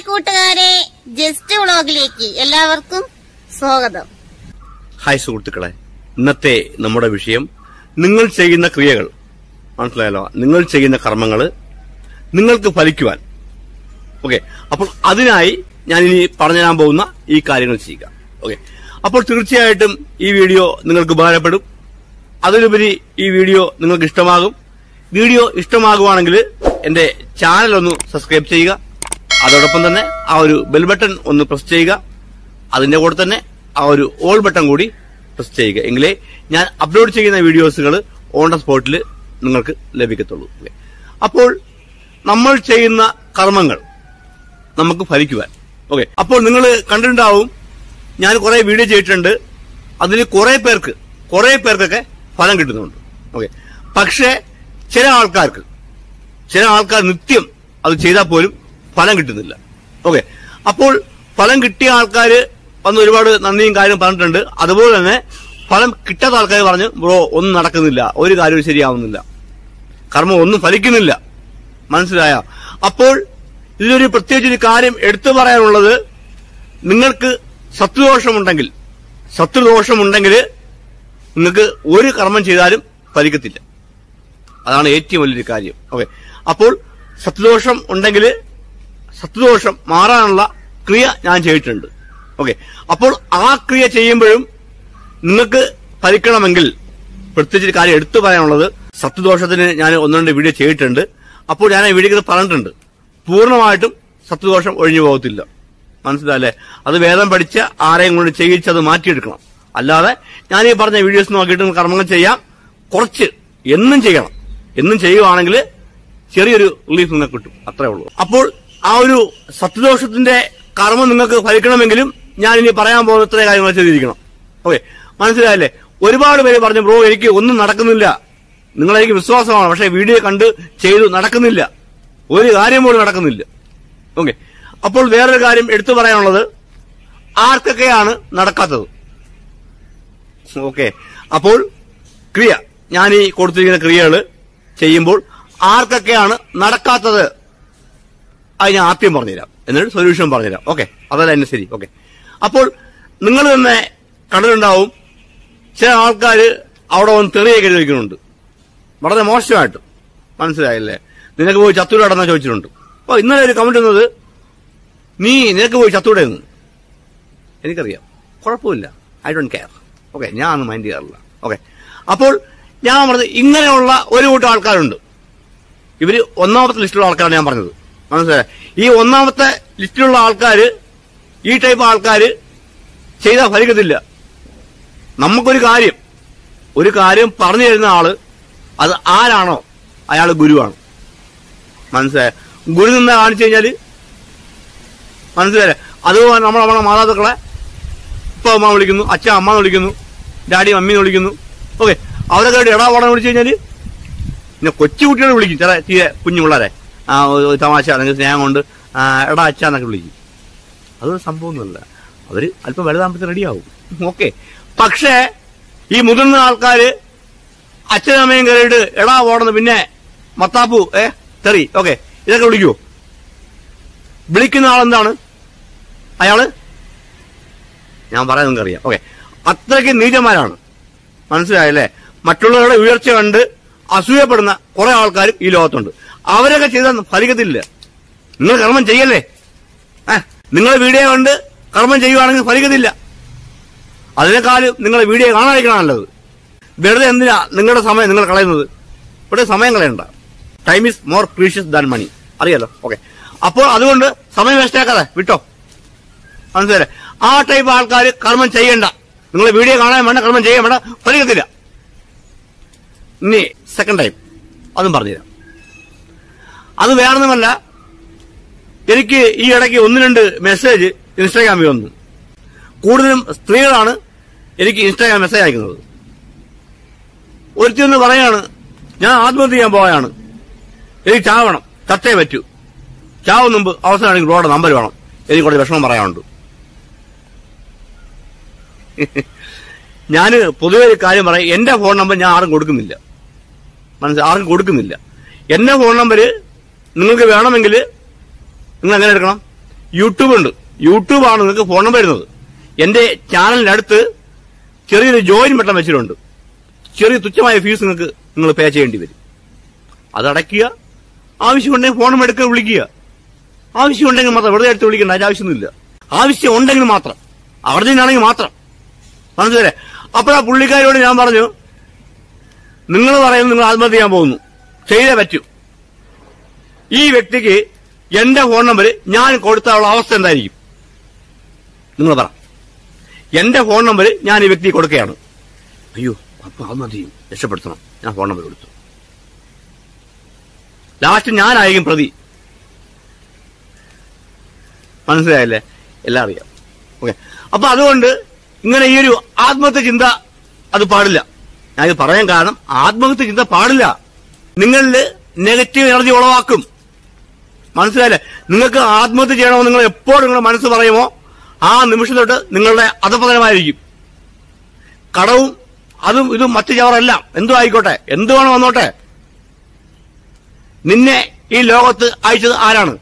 കൂട്ടുകാരെ ജസ്റ്റ് വ്ളോഗിലേക്ക് എല്ലാവർക്കും സ്വാഗതം ഹായ് സുഹൃത്തുക്കളെ ഇന്നത്തെ നമ്മുടെ വിഷയം നിങ്ങൾ ചെയ്യുന്ന ക്രിയകൾ മനസ്സിലായല്ലോ നിങ്ങൾ ചെയ്യുന്ന കർമ്മങ്ങൾ നിങ്ങൾക്ക് ഫലിക്കുവാൻ ഓക്കെ അപ്പോൾ അതിനായി ഞാൻ ഇനി പറഞ്ഞു തരാൻ പോകുന്ന ഈ കാര്യങ്ങൾ ചെയ്യുക ഓക്കെ അപ്പോൾ തീർച്ചയായിട്ടും ഈ വീഡിയോ നിങ്ങൾക്ക് ഉപകാരപ്പെടും അതിലുപരി ഈ വീഡിയോ നിങ്ങൾക്ക് ഇഷ്ടമാകും വീഡിയോ ഇഷ്ടമാകുവാണെങ്കിൽ എന്റെ ചാനൽ ഒന്ന് സബ്സ്ക്രൈബ് ചെയ്യുക അതോടൊപ്പം തന്നെ ആ ഒരു ബെൽ ബട്ടൺ ഒന്ന് പ്രസ് ചെയ്യുക അതിന്റെ കൂടെ തന്നെ ആ ഒരു ഓൾ ബട്ടൺ കൂടി പ്രസ് ചെയ്യുക എങ്കിലേ ഞാൻ അപ്ലോഡ് ചെയ്യുന്ന വീഡിയോസുകൾ ഓൺ ദ സ്പോട്ടിൽ നിങ്ങൾക്ക് ലഭിക്കത്തുള്ളൂ Okay. അപ്പോൾ നമ്മൾ ചെയ്യുന്ന കർമ്മങ്ങൾ നമുക്ക് ഫലിക്കുവാൻ ഓക്കെ അപ്പോൾ നിങ്ങൾ കണ്ടിട്ടുണ്ടാവും ഞാൻ കുറെ വീഡിയോ ചെയ്തിട്ടുണ്ട് അതിൽ കുറെ പേർക്ക് കുറെ പേർക്കൊക്കെ ഫലം കിട്ടുന്നുണ്ട് ഓക്കെ പക്ഷേ ചില ആൾക്കാർക്ക് ചില ആൾക്കാർ നിത്യം അത് ചെയ്താൽ പോലും ഫലം കിട്ടുന്നില്ല ഓക്കെ അപ്പോൾ ഫലം കിട്ടിയ ആൾക്കാർ വന്ന് ഒരുപാട് നന്ദിയും കാര്യം പറഞ്ഞിട്ടുണ്ട് അതുപോലെ തന്നെ ഫലം കിട്ടാത്ത ആൾക്കാർ പറഞ്ഞു ബ്രോ ഒന്നും നടക്കുന്നില്ല ഒരു കാര്യവും ശരിയാവുന്നില്ല കർമ്മം ഒന്നും ഫലിക്കുന്നില്ല മനസ്സിലായ അപ്പോൾ ഇതിലൊരു പ്രത്യേകിച്ച് ഒരു കാര്യം എടുത്തു പറയാനുള്ളത് നിങ്ങൾക്ക് ശത്രുദോഷമുണ്ടെങ്കിൽ ശത്രുദോഷമുണ്ടെങ്കിൽ നിങ്ങൾക്ക് ഒരു കർമ്മം ചെയ്താലും ഫലിക്കത്തില്ല അതാണ് ഏറ്റവും വലിയൊരു കാര്യം ഓക്കെ അപ്പോൾ ശത്രുദോഷം ഉണ്ടെങ്കിൽ ശത്രുദോഷം മാറാനുള്ള ക്രിയ ഞാൻ ചെയ്തിട്ടുണ്ട് ഓക്കെ അപ്പോൾ ആ ക്രിയ ചെയ്യുമ്പോഴും നിങ്ങൾക്ക് ഫലിക്കണമെങ്കിൽ പ്രത്യേകിച്ച് ഒരു കാര്യം എടുത്തു പറയാനുള്ളത് ശത്രുദോഷത്തിന് ഞാൻ ഒന്ന് രണ്ട് വീഡിയോ ചെയ്തിട്ടുണ്ട് അപ്പോൾ ഞാൻ ആ വീഡിയോ പറഞ്ഞിട്ടുണ്ട് പൂർണ്ണമായിട്ടും ശത്രുദോഷം ഒഴിഞ്ഞു പോകത്തില്ല മനസ്സിലായല്ലേ അത് വേദം പഠിച്ച ആരെയും കൊണ്ട് ചെയ്യിച്ച് അത് മാറ്റിയെടുക്കണം അല്ലാതെ ഞാൻ ഈ പറഞ്ഞ വീഡിയോസ് നോക്കിയിട്ട് നിങ്ങൾക്ക് കർമ്മങ്ങൾ ചെയ്യാം കുറച്ച് എന്നും ചെയ്യണം എന്നും ചെയ്യുവാണെങ്കിൽ ചെറിയൊരു റിലീഫ് നിങ്ങൾക്ക് കിട്ടും അത്രേ ഉള്ളൂ അപ്പോൾ ആ ഒരു സത്യദോഷത്തിന്റെ കർമ്മം നിങ്ങൾക്ക് ഫലിക്കണമെങ്കിലും ഞാൻ ഇനി പറയാൻ പോകുന്ന ഇത്രയും കാര്യങ്ങൾ ചെയ്തിരിക്കണം ഓക്കെ മനസ്സിലായല്ലേ ഒരുപാട് പേര് പറഞ്ഞു ബ്രോ എനിക്ക് ഒന്നും നടക്കുന്നില്ല നിങ്ങളെനിക്ക് വിശ്വാസമാണ് പക്ഷെ വീഡിയോ കണ്ട് ചെയ്തു നടക്കുന്നില്ല ഒരു കാര്യം പോലും നടക്കുന്നില്ല ഓക്കെ അപ്പോൾ വേറൊരു കാര്യം എടുത്തു പറയാനുള്ളത് ആർക്കൊക്കെയാണ് നടക്കാത്തത് ഓക്കെ അപ്പോൾ ക്രിയ ഞാൻ ഈ കൊടുത്തിരിക്കുന്ന ക്രിയകൾ ചെയ്യുമ്പോൾ ആർക്കൊക്കെയാണ് നടക്കാത്തത് അത് ഞാൻ ആദ്യം പറഞ്ഞുതരാം എന്നിട്ട് സൊല്യൂഷൻ പറഞ്ഞുതരാം ഓക്കെ അതല്ല എന്നെ ശരി ഓക്കെ അപ്പോൾ നിങ്ങൾ തന്നെ കണ്ടിട്ടുണ്ടാവും ചില ആൾക്കാർ അവിടെ വന്ന് തെറിയൊക്കെ എഴുതി വയ്ക്കുന്നുണ്ട് വളരെ മോശമായിട്ട് മനസ്സിലായില്ലേ നിനക്ക് പോയി ചത്തൂടെ നടന്നാ ചോദിച്ചിട്ടുണ്ട് അപ്പൊ ഇന്നലെ ഒരു കമന്റ് വന്നത് നീ നിനക്ക് പോയി ചത്തൂടെ എന്ന് എനിക്കറിയാം കുഴപ്പമില്ല ഐ ഡോണ്ട് കെയർ ഓക്കെ ഞാൻ ഒന്നും മൈൻഡ് ചെയ്യാറില്ല ഓക്കെ അപ്പോൾ ഞാൻ പറഞ്ഞത് ഇങ്ങനെയുള്ള ഒരു കൂട്ടം ആൾക്കാരുണ്ട് ഇവര് ഒന്നാമത്തെ ലിസ്റ്റിലുള്ള ആൾക്കാരാണ് ഞാൻ പറഞ്ഞത് മനസ്സിലായി ഈ ഒന്നാമത്തെ ലിസ്റ്റിലുള്ള ആൾക്കാര് ഈ ടൈപ്പ് ആൾക്കാര് ചെയ്താൽ ഫലിക്കത്തില്ല നമുക്കൊരു കാര്യം ഒരു കാര്യം പറഞ്ഞു തരുന്ന ആള് അത് ആരാണോ അയാൾ ഗുരുവാണ് മനസ്സിലായ ഗുരു നിന്ന് കാണിച്ചു കഴിഞ്ഞാല് മനസ്സിലായ അതുപോലെ നമ്മൾ നമ്മളെ മാതാപിതാക്കളെ ഇപ്പൊ അമ്മ വിളിക്കുന്നു അച്ഛൻ അമ്മ എന്ന് വിളിക്കുന്നു ഡാഡി മമ്മി എന്ന് വിളിക്കുന്നു ഓക്കെ അവരൊക്കെ ആയിട്ട് എടാ പോടാൻ വിളിച്ചു കഴിഞ്ഞാല് പിന്നെ കൊച്ചു കുട്ടികളെ വിളിക്കും ചില തീരെ കുഞ്ഞു പിള്ളേരെ ആ ഒരു തമാശ അല്ലെങ്കിൽ സ്നേഹം കൊണ്ട് ആ, എടാ അച്ഛ എന്നൊക്കെ വിളിക്കും അതൊരു സംഭവമൊന്നുമല്ല അവര് അല്പം വലുതാകുമ്പോഴത്തെ റെഡിയാവും ഓക്കെ പക്ഷേ ഈ മുതിർന്ന ആൾക്കാര് അച്ഛനും അമ്മയും കയറിയിട്ട് എടാ പോടുന്നു പിന്നെ മത്താപ്പു ഏ തെറി ഓക്കെ ഇതൊക്കെ വിളിക്കുവോ വിളിക്കുന്ന ആളെന്താണ് അയാള് ഞാൻ പറയാൻ നിങ്ങൾക്ക് അറിയാം ഓക്കെ അത്രയ്ക്ക് നീചന്മാരാണ് മനസ്സിലായല്ലേ മറ്റുള്ളവരുടെ ഉയർച്ച കണ്ട് അസൂയപ്പെടുന്ന കുറെ ആൾക്കാരും ഈ ലോകത്തുണ്ട് അവരൊക്കെ ചെയ്താൽ ഫലിക്കത്തില്ല നിങ്ങൾ കർമ്മം ചെയ്യല്ലേ ഏ നിങ്ങൾ വീഡിയോ കണ്ട് കർമ്മം ചെയ്യുവാണെങ്കിൽ ഫലിക്കത്തില്ല അതിനേക്കാളും നിങ്ങൾ വീഡിയോ കാണാതിരിക്കണം നല്ലത് വെറുതെ എന്തിനാ നിങ്ങളുടെ സമയം നിങ്ങൾ കളയുന്നത് ഇവിടെ സമയം കളയണ്ട time is more precious than money അറിയാലോ ഓക്കെ അപ്പോൾ അതുകൊണ്ട് സമയം വേസ്റ്റ് ആക്കാതെ വിട്ടോ മനസ്സിലായി ആ ടൈപ്പ് ആൾക്കാർ കർമ്മം ചെയ്യണ്ട നിങ്ങൾ വീഡിയോ കാണാൻ വേണ്ട കർമ്മം ചെയ്യാൻ വേണ്ട ഫലിക്കത്തില്ല ഇനി സെക്കൻഡ് ടൈം അതും പറഞ്ഞുതരാം അത് വേറൊന്നുമല്ല എനിക്ക് ഈ ഇടയ്ക്ക് ഒന്ന് രണ്ട് മെസ്സേജ് ഇൻസ്റ്റാഗ്രാമിൽ വന്നു കൂടുതലും സ്ത്രീകളാണ് എനിക്ക് ഇൻസ്റ്റാഗ്രാം മെസ്സേജ് അയക്കുന്നത് ഒരുത്തി ഒന്ന് പറയാണ് ഞാൻ ആത്മഹത്യ ചെയ്യാൻ പോവുകയാണ് എനിക്ക് ചാവണം ചത്തേ പറ്റൂ ചാവും മുമ്പ് അവസാനം എനിക്ക് റോഡ് നമ്പർ വേണം എനിക്ക് കുറച്ച് വിഷമം പറയാനുണ്ട് ഞാൻ പൊതുവെ ഒരു കാര്യം പറയാം എന്റെ ഫോൺ നമ്പർ ഞാൻ ആരും കൊടുക്കുന്നില്ല മനസ്സിലായി ആർക്കും കൊടുക്കുന്നില്ല എന്റെ ഫോൺ നമ്പർ നിങ്ങൾക്ക് വേണമെങ്കിൽ നിങ്ങൾ എങ്ങനെ എടുക്കണം യൂട്യൂബ് ഉണ്ട് യൂട്യൂബാണ് നിങ്ങൾക്ക് ഫോൺ നമ്പർ വരുന്നത് എന്റെ ചാനലിനടുത്ത് ചെറിയൊരു ജോയിൻ ബട്ടൺ വെച്ചിട്ടുണ്ട് ചെറിയ തുച്ഛമായ ഫീസ് നിങ്ങൾക്ക് നിങ്ങൾ പേ ചെയ്യേണ്ടി വരും അതടയ്ക്കുക ആവശ്യമുണ്ടെങ്കിൽ ഫോൺ നമ്പർ എടുക്കുക വിളിക്കുക ആവശ്യമുണ്ടെങ്കിൽ മാത്രം വെറുതെ എടുത്ത് വിളിക്കേണ്ട അതിന്റെ ആവശ്യമൊന്നുമില്ല ആവശ്യം ഉണ്ടെങ്കിൽ മാത്രം അർജന്റാണെങ്കിൽ മാത്രം മനസ്സിലെ അപ്പോഴാ പുള്ളിക്കാരോട് ഞാൻ പറഞ്ഞു നിങ്ങൾ പറയുന്നത് നിങ്ങൾ ആത്മഹത്യ ചെയ്യാൻ പോകുന്നു ചെയ്തേ പറ്റൂ ഈ വ്യക്തിക്ക് എന്റെ ഫോൺ നമ്പർ ഞാൻ കൊടുത്താലുള്ള അവസ്ഥ എന്തായിരിക്കും നിങ്ങൾ പറ എന്റെ ഫോൺ നമ്പർ ഞാൻ ഈ വ്യക്തിക്ക് കൊടുക്കുകയാണ് അയ്യോ അപ്പൊ അത് മതി രക്ഷപ്പെടുത്തണം ഞാൻ ഫോൺ നമ്പർ കൊടുത്തു ലാസ്റ്റ് ഞാനായിരിക്കും പ്രതി മനസ്സിലായല്ലേ എല്ലാം അറിയാം ഓക്കെ അപ്പൊ അതുകൊണ്ട് ഇങ്ങനെ ഈ ഒരു ആത്മഹത്യ ചിന്ത അത് പാടില്ല ഞാൻ ഇത് പറയാൻ കാരണം ആത്മഹത്യ ചിന്ത പാടില്ല നിങ്ങളിൽ നെഗറ്റീവ് എനർജി ഉളവാക്കും മനസ്സിലായില്ലേ നിങ്ങൾക്ക് ആത്മഹത്യ ചെയ്യണമെന്ന് നിങ്ങൾ എപ്പോഴും നിങ്ങളുടെ മനസ്സ് പറയുമോ ആ നിമിഷം തൊട്ട് നിങ്ങളുടെ അധപതനമായിരിക്കും കടവും അതും ഇതും മറ്റു ചവറെല്ലാം എന്തും ആയിക്കോട്ടെ എന്ത് വേണം വന്നോട്ടെ നിന്നെ ഈ ലോകത്ത് അയച്ചത് ആരാണ്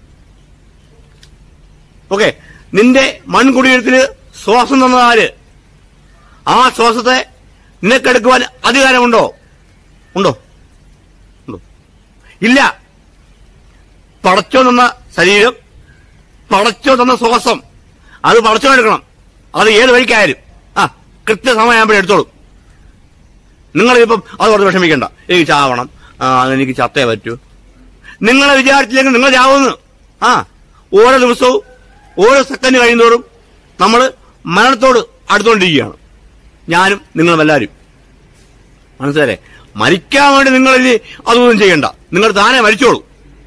ഓക്കെ നിന്റെ മൺകുടിയെഴുത്തിന് ശ്വാസം തന്നത് ആര് ആ ശ്വാസത്തെ നിനക്കെടുക്കുവാൻ അധികാരമുണ്ടോ ഉണ്ടോ ഉണ്ടോ ഇല്ല പടച്ചോ തന്ന ശരീരം പടച്ചോ തന്ന ശ്വാസം അത് പടച്ചോ എടുക്കണം അത് ഏത് വഴിക്കായാലും ആ കൃത്യസമയമാകുമ്പോൾ എടുത്തോളൂ നിങ്ങളിപ്പം അത് കുറച്ച് വിഷമിക്കണ്ട എനിക്ക് ചാവണം ആ എനിക്ക് ചത്തേ പറ്റൂ നിങ്ങളെ വിചാരിച്ചില്ലെങ്കിൽ നിങ്ങൾ ചാവുന്നു ആ ഓരോ ദിവസവും ഓരോ സെക്കൻഡ് കഴിയുന്നതോറും നമ്മൾ മരണത്തോട് അടുത്തുകൊണ്ടിരിക്കുകയാണ് ഞാനും നിങ്ങളും എല്ലാവരും മനസ്സിലായേ മരിക്കാൻ വേണ്ടി നിങ്ങൾ ഇനി അതൊന്നും ചെയ്യണ്ട നിങ്ങൾ താനെ മരിച്ചോളൂ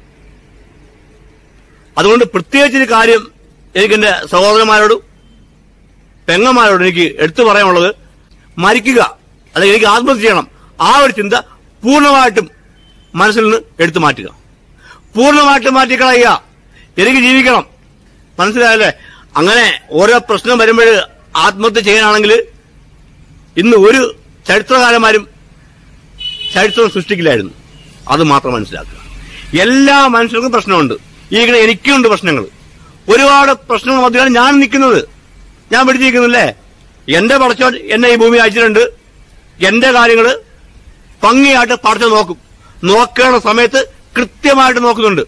അതുകൊണ്ട് പ്രത്യേകിച്ചൊരു കാര്യം എനിക്ക് എന്റെ സഹോദരന്മാരോടും പെങ്ങന്മാരോടും എനിക്ക് എടുത്തു പറയാനുള്ളത് മരിക്കുക അല്ലെങ്കിൽ എനിക്ക് ആത്മഹത്യ ചെയ്യണം ആ ഒരു ചിന്ത പൂർണ്ണമായിട്ടും മനസ്സിൽ നിന്ന് എടുത്തു മാറ്റുക പൂർണ്ണമായിട്ടും മാറ്റിക്കളയുക എനിക്ക് ജീവിക്കണം മനസ്സിലായല്ലേ അങ്ങനെ ഓരോ പ്രശ്നം വരുമ്പോൾ ആത്മഹത്യ ചെയ്യാനാണെങ്കിൽ ഇന്ന് ഒരു ചരിത്രകാരന്മാരും ചരിത്രം സൃഷ്ടിക്കില്ലായിരുന്നു അത് മാത്രം മനസ്സിലാക്കുക എല്ലാ മനുഷ്യർക്കും പ്രശ്നമുണ്ട് ഈ ഇങ്ങനെ എനിക്കുണ്ട് പ്രശ്നങ്ങൾ ഒരുപാട് പ്രശ്നങ്ങൾ മധ്യമാണ് ഞാൻ നിൽക്കുന്നത് ഞാൻ പിടിച്ചിരിക്കുന്നില്ലേ എന്റെ പടച്ചോ എന്നെ ഈ ഭൂമി അയച്ചിട്ടുണ്ട് എന്റെ കാര്യങ്ങൾ ഭംഗിയായിട്ട് പടച്ചു നോക്കും നോക്കേണ്ട സമയത്ത് കൃത്യമായിട്ട് നോക്കുന്നുണ്ട്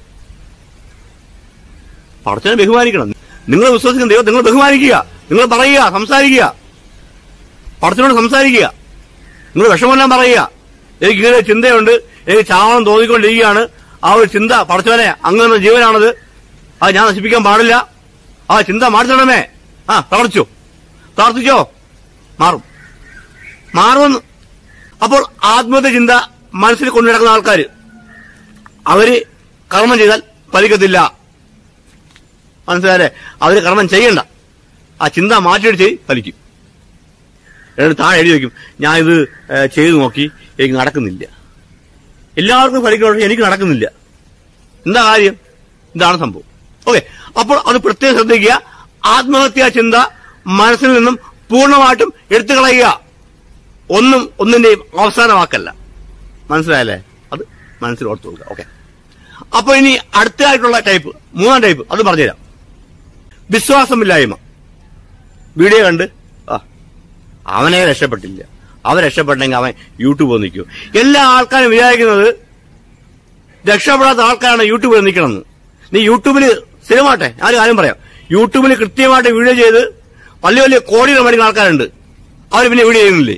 പടച്ചനെ ബഹുമാനിക്കണം നിങ്ങൾ വിശ്വസിക്കുന്ന ദൈവം നിങ്ങൾ ബഹുമാനിക്കുക നിങ്ങൾ പറയുക സംസാരിക്കുക പടച്ചനോട് സംസാരിക്കുക നിങ്ങൾ വിഷമെല്ലാം പറയുക എനിക്ക് ഇങ്ങനെ ചിന്തയുണ്ട് എനിക്ക് ചാവണം തോന്നിക്കൊണ്ടിരിക്കുകയാണ് ആ ഒരു ചിന്ത പടച്ചവനെ അങ്ങനെ ജീവനാണത് അത് ഞാൻ നശിപ്പിക്കാൻ പാടില്ല ആ ചിന്ത മാറ്റണമേ ആ പ്രാർത്ഥിച്ചോ പ്രാർത്ഥിച്ചോ മാറും മാറുമെന്ന് അപ്പോൾ ആത്മഹത്യ ചിന്ത മനസ്സിൽ കൊണ്ടു നടക്കുന്ന ആൾക്കാർ അവര് കർമ്മം ചെയ്താൽ ഫലിക്കത്തില്ല മനസ്സിലായല്ലേ അവര് കർമ്മം ചെയ്യണ്ട ആ ചിന്ത മാറ്റിയിട്ട് ചെയ്ത് ഫലിക്കും എന്നിട്ട് താഴെ എഴുതി വെക്കും ഞാൻ ഇത് ഏഹ്, ചെയ്തു നോക്കി എനിക്ക് നടക്കുന്നില്ല എല്ലാവർക്കും ഫലിക്കുന്ന പക്ഷേ എനിക്ക് നടക്കുന്നില്ല എന്താ കാര്യം ഇതാണ് സംഭവം ഓക്കെ അപ്പോൾ അത് പ്രത്യേകം ശ്രദ്ധിക്കുക ആത്മഹത്യാ ചിന്ത മനസ്സിൽ നിന്നും പൂർണ്ണമായിട്ടും എടുത്തു കളയുക ഒന്നും ഒന്നിന്റെയും അവസാന വാക്കല്ല മനസ്സിലായല്ലേ അത് മനസ്സിൽ ഓർത്തു കൊടുക്കുക ഓക്കെ അപ്പൊ ഇനി അടുത്തതായിട്ടുള്ള ടൈപ്പ് മൂന്നാം ടൈപ്പ് അത് പറഞ്ഞുതരാം വിശ്വാസമില്ലായ്മ വീഡിയോ കണ്ട് ആ അവനെ രക്ഷപ്പെട്ടില്ല അവൻ രക്ഷപ്പെട്ടെങ്കിൽ അവൻ യൂട്യൂബ് നിൽക്കും എല്ലാ ആൾക്കാരും വിചാരിക്കുന്നത് രക്ഷപ്പെടാത്ത ആൾക്കാരാണ് യൂട്യൂബിൽ നിൽക്കണമെന്ന് നീ യൂട്യൂബിൽ സ്ഥിരമാട്ടെ ഞാനൊരു കാര്യം പറയാം യൂട്യൂബിൽ കൃത്യമായിട്ട് വീഡിയോ ചെയ്ത് വലിയ വലിയ കോടികൾ മേടിക്കുന്ന ആൾക്കാരുണ്ട് അവർ പിന്നെ വീഡിയോ ചെയ്യുന്നില്ലേ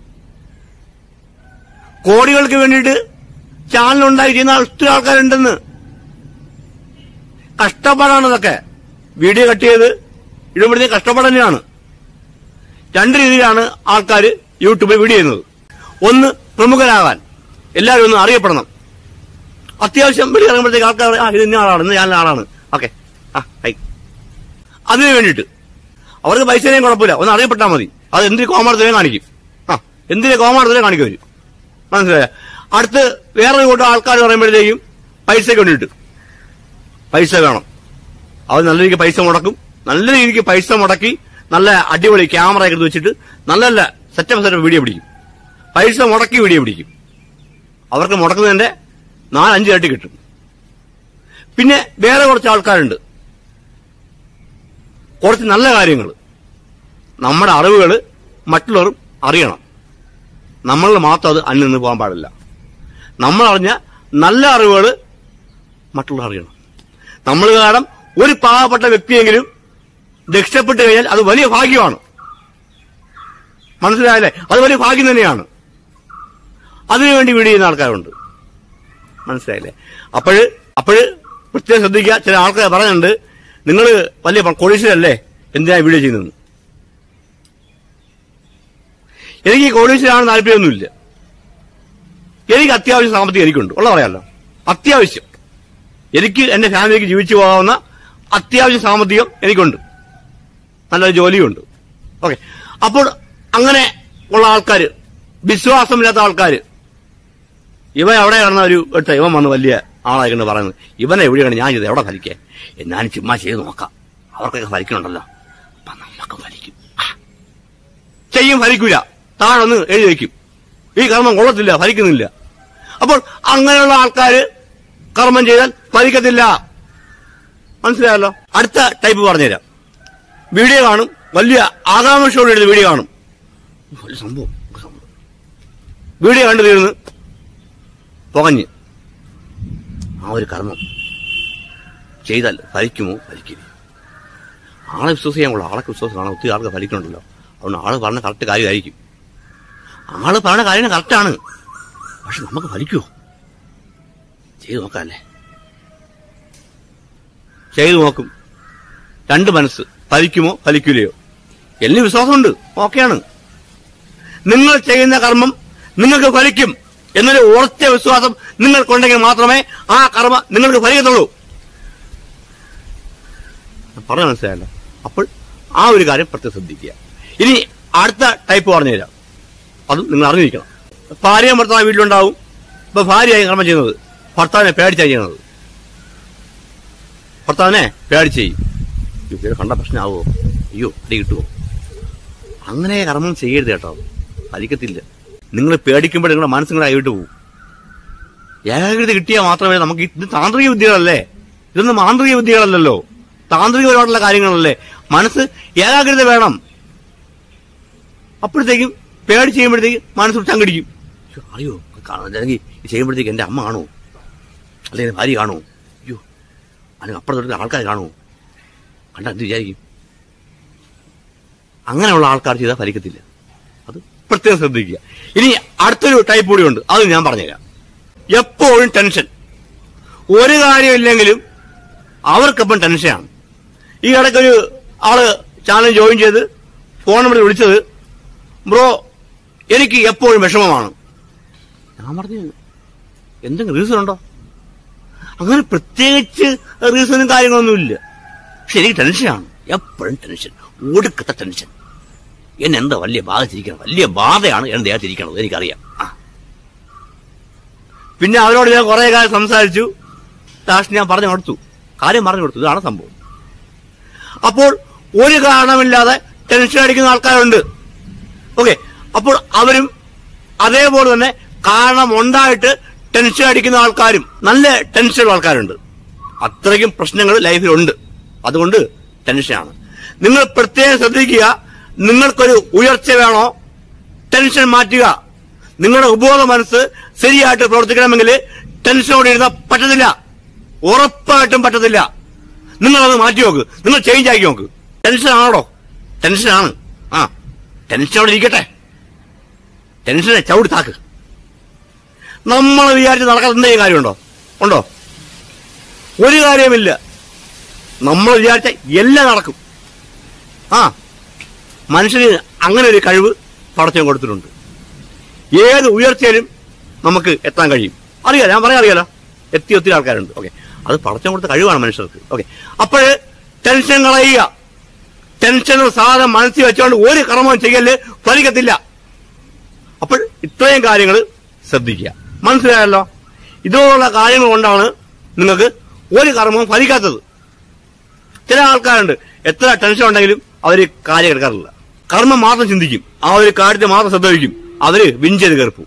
കോടികൾക്ക് വേണ്ടിയിട്ട് ചാനൽ ഉണ്ടാക്കി ചെയ്യുന്ന ഒത്തിരി ആൾക്കാരുണ്ടെന്ന് കഷ്ടപ്പാടാണ് ഇതൊക്കെ വീഡിയോ കട്ട് ചെയ്ത് ഇടുമ്പോഴത്തേക്ക് കഷ്ടപ്പാട് തന്നെയാണ് രണ്ട് രീതിയിലാണ് ആൾക്കാർ യൂട്യൂബിൽ വീഡിയോ ചെയ്യുന്നത് ഒന്ന് പ്രമുഖരാകാൻ എല്ലാവരും ഒന്ന് അറിയപ്പെടണം അത്യാവശ്യം വെളി ഇറങ്ങുമ്പോഴത്തേക്ക് ആൾക്കാർ ആ ഇത് ഇന്ന ആളാണ് ഇന്ന് ഞാൻ ആളാണ് ഓക്കെ ആ ഹൈ അതിനു വേണ്ടിയിട്ട് അവർക്ക് പൈസയും കുഴപ്പമില്ല ഒന്ന് അറിയപ്പെട്ടാൽ മതി അത് എന്തിന് കോമാടത്തിനെ കാണിക്കും ആ എന്തിന് കോമാടത്തിനെ കാണിക്കും അവര് മനസ്സിലായ അടുത്ത് വേറൊരു കൂട്ടം ആൾക്കാർ പറയുമ്പോഴത്തേക്കും പൈസയ്ക്ക് വേണ്ടിയിട്ട് പൈസ വേണം അവർ നല്ല രീതിക്ക് പൈസ മുടക്കും നല്ല രീതിക്ക് പൈസ മുടക്കി നല്ല അടിപൊളി ക്യാമറ ഒക്കെ എടുത്ത് വെച്ചിട്ട് നല്ല നല്ല സെറ്റപ്പ് സെറ്റപ്പ് വീഡിയോ പിടിക്കും പൈസ മുടക്കി വീഡിയോ പിടിക്കും അവർക്ക് മുടക്കുന്നതിന്റെ നാലഞ്ച് ഇരട്ടി കിട്ടും പിന്നെ വേറെ കുറച്ച് ആൾക്കാരുണ്ട് കുറച്ച് നല്ല കാര്യങ്ങൾ നമ്മുടെ അറിവുകൾ മറ്റുള്ളവരും അറിയണം നമ്മൾ മാത്രം അത് അന്യം നിന്ന് പോകാൻ പാടില്ല നമ്മൾ അറിഞ്ഞ നല്ല അറിവുകൾ മറ്റുള്ളവർ അറിയണം നമ്മൾ കാരണം ഒരു പാവപ്പെട്ട വ്യക്തിയെങ്കിലും രക്ഷപ്പെട്ട് കഴിഞ്ഞാൽ അത് വലിയ ഭാഗ്യമാണ് മനസ്സിലായല്ലേ അത് വലിയ ഭാഗ്യം തന്നെയാണ് അതിനുവേണ്ടി വീട് ചെയ്യുന്ന ആൾക്കാരുണ്ട് മനസ്സിലായില്ലേ അപ്പോഴ് അപ്പോഴ് പ്രത്യേകം ശ്രദ്ധിക്കുക ചില ആൾക്കാർ പറയുന്നുണ്ട് നിങ്ങൾ വലിയ കോടീശ്വരല്ലേ എന്തിനാ വീഡിയോ ചെയ്യുന്നത് എനിക്ക് ഈ കോടീശ്വരാണ് താല്പര്യമൊന്നുമില്ല എനിക്ക് അത്യാവശ്യം സാമ്പത്തികം എനിക്കുണ്ട് ഉള്ള പറയാമല്ലോ അത്യാവശ്യം എനിക്ക് എന്റെ ഫാമിലിക്ക് ജീവിച്ചു പോകാവുന്ന അത്യാവശ്യം സാമ്പത്തികം എനിക്കുണ്ട് നല്ലൊരു ജോലിയുണ്ട് ഓക്കെ അപ്പോൾ അങ്ങനെ ഉള്ള ആൾക്കാർ വിശ്വാസമില്ലാത്ത ആൾക്കാർ ഇവൻ അവിടെ കിടന്ന ഒരു എടുത്ത ഇവൻ വന്ന് വലിയ ആളായിക്കൊണ്ട് പറയുന്നത് ഇവനെ എവിടെയാണ് ഞാൻ ചെയ്തത് എവിടെ ഫലിക്കേ ഞാൻ ചുമ്മാ ചെയ്ത് നോക്കാം അവർക്കൊക്കെ ഫലിക്കണുണ്ടല്ലോ അപ്പൊ നമുക്ക് ഫലിക്കും ആ. ചെയ്യും ഫലിക്കൂല താഴൊന്ന് എഴുതി വയ്ക്കും ഈ കർമ്മം കൊള്ളത്തില്ല ഫലിക്കുന്നില്ല അപ്പോൾ അങ്ങനെയുള്ള ആൾക്കാര് കർമ്മം ചെയ്താൽ ഫലിക്കത്തില്ല മനസ്സിലായല്ലോ അടുത്ത ടൈപ്പ് പറഞ്ഞുതരാം വീഡിയോ കാണും വലിയ ആകാംക്ഷയോടെ എടുത്ത് വീഡിയോ കാണും വലിയ സംഭവം ഒരു സംഭവം വീഡിയോ കണ്ടു തീർന്ന് പുകഞ്ഞ് ആ ഒരു കർമ്മം ചെയ്താൽ ഫലിക്കുമോ ഫലിക്കില്ല ആളെ വിശ്വസിക്കാൻ കൊള്ളാം ആളൊക്കെ വിശ്വസിക്കണം ഒത്തിരി ആൾക്ക് ഫലിക്കണുണ്ടല്ലോ അതുകൊണ്ട് ആള് പറഞ്ഞ കറക്റ്റ് കാര്യമായിരിക്കും ആള് പറഞ്ഞ കാര്യം കറക്റ്റാണ് പക്ഷെ നമുക്ക് ഫലിക്കുമോ ചെയ്തു നോക്കാല്ലേ ചെയ്തു നോക്കും രണ്ട് മനസ്സ് ഫലിക്കുമോ ഫലിക്കില്ലയോ എല്ലാം വിശ്വാസമുണ്ട് ഓക്കെയാണ് നിങ്ങൾ ചെയ്യുന്ന കർമ്മം നിങ്ങൾക്ക് ഫലിക്കും എന്നൊരു ഉറച്ച വിശ്വാസം നിങ്ങൾക്കുണ്ടെങ്കിൽ മാത്രമേ ആ കർമ്മ നിങ്ങൾക്ക് ഫലിക്കത്തുള്ളൂ പറഞ്ഞ മനസ്സിലായല്ലോ അപ്പോൾ ആ ഒരു കാര്യം പ്രത്യേകം ശ്രദ്ധിക്കുക ഇനി അടുത്ത ടൈപ്പ് പറഞ്ഞുതരാം അതും നിങ്ങൾ അറിഞ്ഞിരിക്കണം ഭാര്യ ഭർത്താവ് വീട്ടിലുണ്ടാവും ഇപ്പൊ ഭാര്യയായി കർമ്മം ചെയ്യുന്നത് ഭർത്താവിനെ പേടിച്ചാണ് ചെയ്യുന്നത് ഭർത്താവിനെ പേടിച്ച് ചെയ്യും അയ്യോ, ഇവരെ കണ്ട പ്രശ്നമാവോ അയ്യോ അടി കിട്ടുമോ അങ്ങനെ കർമ്മം ചെയ്യരുത് കേട്ടോ ഫലിക്കത്തില്ല നിങ്ങൾ പേടിക്കുമ്പോൾ നിങ്ങളുടെ മനസ്സിങ്ങനെ കൈവിട്ട് പോകും ഏകാഗ്രത കിട്ടിയാൽ മാത്രമേ നമുക്ക് ഇത് താന്ത്രിക വിദ്യകളല്ലേ ഇതൊന്നും മാന്ത്രിക വിദ്യകളല്ലല്ലോ താന്ത്രികപരമായിട്ടുള്ള കാര്യങ്ങളല്ലേ മനസ്സ് ഏകാഗ്രത വേണം അപ്പോഴത്തേക്കും പേടി ചെയ്യുമ്പോഴത്തേക്ക് മനസ്സ് ചങ്കിടിക്കും അയ്യോ, അറിയോ അല്ലെങ്കിൽ ചെയ്യുമ്പോഴത്തേക്ക് എന്റെ അമ്മ കാണുമോ അല്ലെങ്കിൽ ഭാര്യ കാണുമോ അയ്യോ അല്ലെങ്കിൽ അപ്പുറത്തൊരു ആൾക്കാർ കാണുമോ കണ്ട എന്ത് വിചാരിക്കും അങ്ങനെയുള്ള ആൾക്കാർ ചെയ്താൽ ഫലിക്കത്തില്ല അത് പ്രത്യേകം ശ്രദ്ധിക്കുക ഇനി അടുത്തൊരു ടൈപ്പ് കൂടി ഉണ്ട് അത് ഞാൻ പറഞ്ഞുതരാം എപ്പോഴും ടെൻഷൻ ഒരു കാര്യമില്ലെങ്കിലും അവർക്കപ്പം ടെൻഷനാണ് ഈ ഇടയ്ക്കൊരു ആള് ചാനൽ ജോയിൻ ചെയ്ത് ഫോൺ നമ്പർ വിളിച്ചത് ബ്രോ എനിക്ക് എപ്പോഴും വിഷമമാണ് ഞാൻ പറഞ്ഞു എന്തെങ്കിലും റീസൺ ഉണ്ടോ അങ്ങനെ പ്രത്യേകിച്ച് റീസണും കാര്യങ്ങളൊന്നുമില്ല പക്ഷെ എനിക്ക് ടെൻഷനാണ് എപ്പോഴും ടെൻഷൻ ഒടുക്കത്തെ ടെൻഷൻ എന്നെ എന്താ വലിയ ബാധിച്ചിരിക്കണം വലിയ ബാധയാണ് എന്നെ ദേഹത്തിരിക്കണത് എനിക്കറിയാം ആ പിന്നെ അവരോട് ഞാൻ കുറെ കാലം സംസാരിച്ചു ലാസ്റ്റ് ഞാൻ പറഞ്ഞു കൊടുത്തു കാര്യം പറഞ്ഞു കൊടുത്തു ഇതാണ് സംഭവം അപ്പോൾ ഒരു കാരണമില്ലാതെ ടെൻഷൻ അടിക്കുന്ന ആൾക്കാരുണ്ട് ഓക്കെ അപ്പോൾ അവരും അതേപോലെ തന്നെ കാരണം ഉണ്ടായിട്ട് ടെൻഷൻ അടിക്കുന്ന ആൾക്കാരും നല്ല ടെൻഷനുള്ള ആൾക്കാരുണ്ട് അത്രയ്ക്കും പ്രശ്നങ്ങൾ ലൈഫിലുണ്ട് അതുകൊണ്ട് ടെൻഷനാണ് നിങ്ങൾ പ്രത്യേകം ശ്രദ്ധിക്കുക നിങ്ങൾക്കൊരു ഉയർച്ച വേണോ ടെൻഷൻ മാറ്റുക നിങ്ങളുടെ ഉപബോധ മനസ്സ് ശരിയായിട്ട് പ്രവർത്തിക്കണമെങ്കിൽ ടെൻഷനോട് ഇരുന്നാൽ പറ്റത്തില്ല ഉറപ്പായിട്ടും പറ്റത്തില്ല നിങ്ങളത് മാറ്റി നോക്ക് നിങ്ങൾ ചേഞ്ച് ആക്കി നോക്ക് ടെൻഷൻ ആണോ ടെൻഷനാണ് ആ ടെൻഷനോടെ ഇരിക്കട്ടെ ടെൻഷനെ ചവിടി താക്ക് നമ്മൾ വിചാരിച്ച് നടക്കാത്ത എന്തെങ്കിലും കാര്യമുണ്ടോ ഉണ്ടോ ഒരു കാര്യമില്ല നമ്മൾ വിചാരിച്ച എല്ലാം നടക്കും ആ മനുഷ്യന് അങ്ങനെ ഒരു കഴിവ് പടച്ചം കൊടുത്തിട്ടുണ്ട് ഏത് ഉയർച്ചയിലും നമുക്ക് എത്താൻ കഴിയും അറിയാം ഞാൻ പറയാൻ അറിയാലോ എത്തി ഒത്തിരി ആൾക്കാരുണ്ട് ഓക്കെ അത് പടച്ചം കൊടുത്ത കഴിവാണ് മനുഷ്യർക്ക് ഓക്കെ അപ്പോഴ് ടെൻഷൻ കളയുക ടെൻഷൻ സാധനം മനസ്സിൽ വെച്ചുകൊണ്ട് ഒരു കർമ്മവും ചെയ്യല് ഫലിക്കത്തില്ല അപ്പോൾ ഇത്രയും കാര്യങ്ങൾ ശ്രദ്ധിക്കുക മനസ്സിലായല്ലോ ഇതുപോലുള്ള കാര്യങ്ങൾ കൊണ്ടാണ് നിങ്ങൾക്ക് ഒരു കർമ്മവും ഫലിക്കാത്തത് ചില ആൾക്കാരുണ്ട് എത്ര ടെൻഷൻ ഉണ്ടെങ്കിലും അവര് കാര്യം എടുക്കാറില്ല കർമ്മം മാത്രം ചിന്തിക്കും ആ ഒരു കാര്യത്തെ മാത്രം ശ്രദ്ധ വയ്ക്കും അവര് വിഞ്ചത് കയറിപ്പോ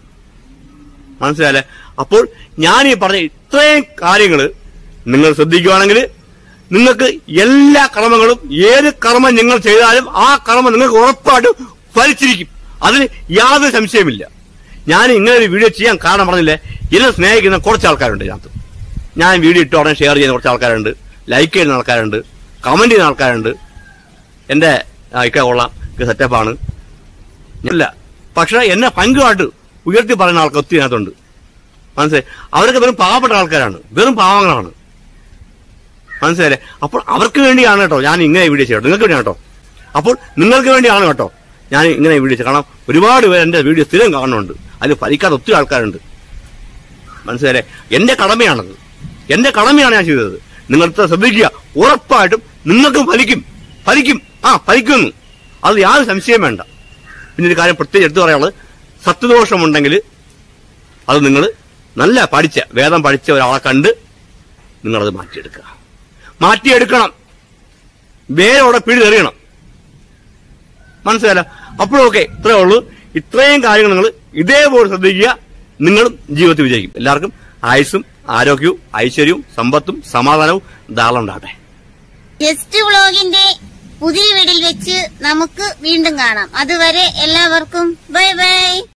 മനസ്സിലായല്ലേ അപ്പോൾ ഞാൻ ഈ പറഞ്ഞ ഇത്രയും കാര്യങ്ങൾ നിങ്ങൾ ശ്രദ്ധിക്കുകയാണെങ്കിൽ നിങ്ങൾക്ക് എല്ലാ കർമ്മങ്ങളും ഏത് കർമ്മം നിങ്ങൾ ചെയ്താലും ആ കർമ്മം നിങ്ങൾക്ക് ഉറപ്പായിട്ടും ഫലിച്ചിരിക്കും അതിന് യാതൊരു സംശയമില്ല ഞാൻ ഇങ്ങനെ ഒരു വീഡിയോ ചെയ്യാൻ കാരണം പറഞ്ഞില്ലേ എന്നെ സ്നേഹിക്കുന്ന കുറച്ച് ആൾക്കാരുണ്ട് ഇതിനകത്ത് ഞാൻ വീഡിയോ ഇട്ട ഉടനെ ഷെയർ ചെയ്യുന്ന കുറച്ച് ആൾക്കാരുണ്ട് ലൈക്ക് ചെയ്യുന്ന ആൾക്കാരുണ്ട് കമന്റ് ചെയ്യുന്ന ആൾക്കാരുണ്ട് എന്റെ ആ, ഇക്ക കൊള്ളാം ഇക്ക സെറ്റപ്പാണ് ഇല്ല പക്ഷെ എന്നെ ഭയങ്കരമായിട്ട് ഉയർത്തി പറയുന്ന ആൾക്കാർ ഒത്തിരി അതിനകത്തുണ്ട് മനസ്സിലായി അവരൊക്കെ വെറും പാവപ്പെട്ട ആൾക്കാരാണ് വെറും പാവങ്ങളാണ് മനസ്സിലായില്ലേ അപ്പോൾ അവർക്ക് വേണ്ടിയാണ് കേട്ടോ ഞാൻ ഇങ്ങനെ വീഡിയോ ചെയ്യട്ടോ നിങ്ങൾക്ക് വേണ്ടിയാണ് കേട്ടോ അപ്പോൾ നിങ്ങൾക്ക് വേണ്ടിയാണ് കേട്ടോ ഞാൻ ഇങ്ങനെ വീഡിയോ ചെയ്യുക കാരണം ഒരുപാട് പേര് എന്റെ വീഡിയോ സ്ഥിരം കാണുന്നുണ്ട് അതിൽ ഫലിക്കാത്ത ഒത്തിരി ആൾക്കാരുണ്ട് മനസ്സിലായില്ലേ എന്റെ കടമയാണത് എന്റെ കടമയാണ് ഞാൻ ചെയ്തത് നിങ്ങൾ ഇത്ര ശ്രദ്ധിക്കുക ഉറപ്പായിട്ടും നിങ്ങൾക്കും ഫലിക്കും ഫലിക്കും ആ ഫലിക്കുന്നു അത് യാതൊരു സംശയം വേണ്ട പിന്നെ ഒരു കാര്യം പ്രത്യേകം എടുത്തു പറയാനുള്ളത് സത്യദോഷമുണ്ടെങ്കിൽ അത് നിങ്ങൾ നല്ല പഠിച്ച വേദം പഠിച്ച ഒരാളെ കണ്ട് നിങ്ങളത് മാറ്റിയെടുക്കുക മാറ്റിയെടുക്കണം വേരോടെ പിടിതെറിയണം മനസ്സിലായല്ലോ അപ്പോഴൊക്കെ ഇത്രേ ഉള്ളൂ ഇത്രയും കാര്യങ്ങൾ നിങ്ങൾ ഇതേപോലെ ശ്രദ്ധിക്കുക നിങ്ങളും ജീവിതത്തിൽ വിജയിക്കും എല്ലാവർക്കും ആയുസ്സും ആരോഗ്യവും ഐശ്വര്യവും സമ്പത്തും സമാധാനവും ധാരാളം ഉണ്ടാകട്ടെ ജസ്റ്റ് വ്ളോഗിന്റെ പുതിയ വീടിൽ വെച്ച് നമുക്ക് വീണ്ടും കാണാം അതുവരെ എല്ലാവർക്കും ബൈ ബൈ